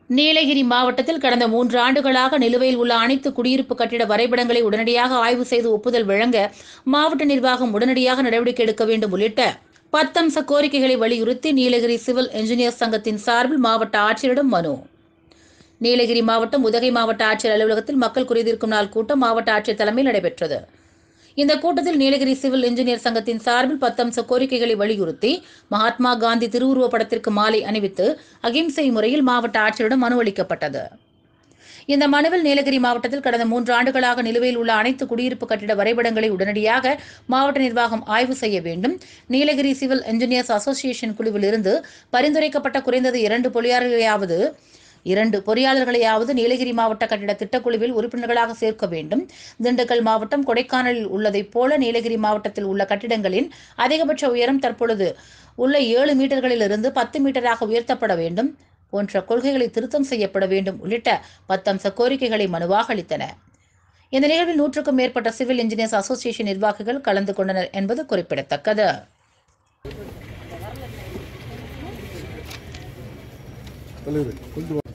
நீலகிரி மாவட்டத்தில் கடந்த மூன்று ஆண்டுகளாக நிலுவையில் உள்ள அனைத்து குடியிருப்பு கட்டிட வரைபடங்களை உடனடியாக ஆய்வு செய்து ஒப்புதல் வழங்க மாவட்ட நிர்வாகம் உடனடியாக நடவடிக்கை எடுக்க வேண்டும் உள்ளிட்ட பத்தம்ச கோரிக்கைகளை வலியுறுத்தி நீலகிரி சிவில் என்ஜினியர் சங்கத்தின் சார்பில் மாவட்ட ஆட்சியரிடம் மனு நீலகிரி மாவட்டம் உதகை மாவட்ட ஆட்சியர் அலுவலகத்தில் மக்கள் குறைதீர்க்கும் நாள் கூட்டம் மாவட்ட ஆட்சியர் தலைமையில் நடைபெற்றது இந்த கூட்டத்தில் நீலகிரி சிவில் இன்ஜினியர் சங்கத்தின் சார்பில் பத்தம்ச கோரிக்கைகளை வலியுறுத்தி மகாத்மா காந்தி திருவுருவ படத்திற்கு மாலை அணிவித்து அகிம்சை முறையில் மாவட்ட ஆட்சியரிடம் மனு அளிக்கப்பட்டது இந்த மனுவில் நீலகிரி மாவட்டத்தில் கடந்த மூன்று ஆண்டுகளாக நிலுவையில் உள்ள அனைத்து குடியிருப்பு கட்டிட வரைபடங்களை உடனடியாக மாவட்ட நிர்வாகம் ஆய்வு செய்ய வேண்டும் நீலகிரி சிவில் இன்ஜினியர்ஸ் அசோசியேஷன் குழுவில் இருந்து பரிந்துரைக்கப்பட்ட குறைந்தது இரண்டு பொறியாளர்களையாவது இரண்டு பொறியாளர்களையாவது நீலகிரி மாவட்ட கட்டிட திட்டக்குழுவில் உறுப்பினர்களாக சேர்க்க வேண்டும் திண்டுக்கல் மாவட்டம் கொடைக்கானலில் உள்ளதைப் போல நீலகிரி மாவட்டத்தில் உள்ள கட்டிடங்களின் அதிகபட்ச உயரம் தற்பொழுது உள்ள ஏழு மீட்டர்களிலிருந்து பத்து மீட்டராக உயர்த்தப்பட வேண்டும் போன்ற கொள்கைகளை திருத்தம் செய்யப்பட வேண்டும் உள்ளிட்ட பத்தம்ச கோரிக்கைகளை மனுவாக அளித்தன இந்த நிகழ்வில் நூற்றுக்கும் மேற்பட்ட சிவில் இன்ஜினியர்ஸ் அசோசியேஷன் நிர்வாகிகள் கலந்து கொண்டனர் என்பது குறிப்பிடத்தக்கது தலைவர் கொஞ்சம்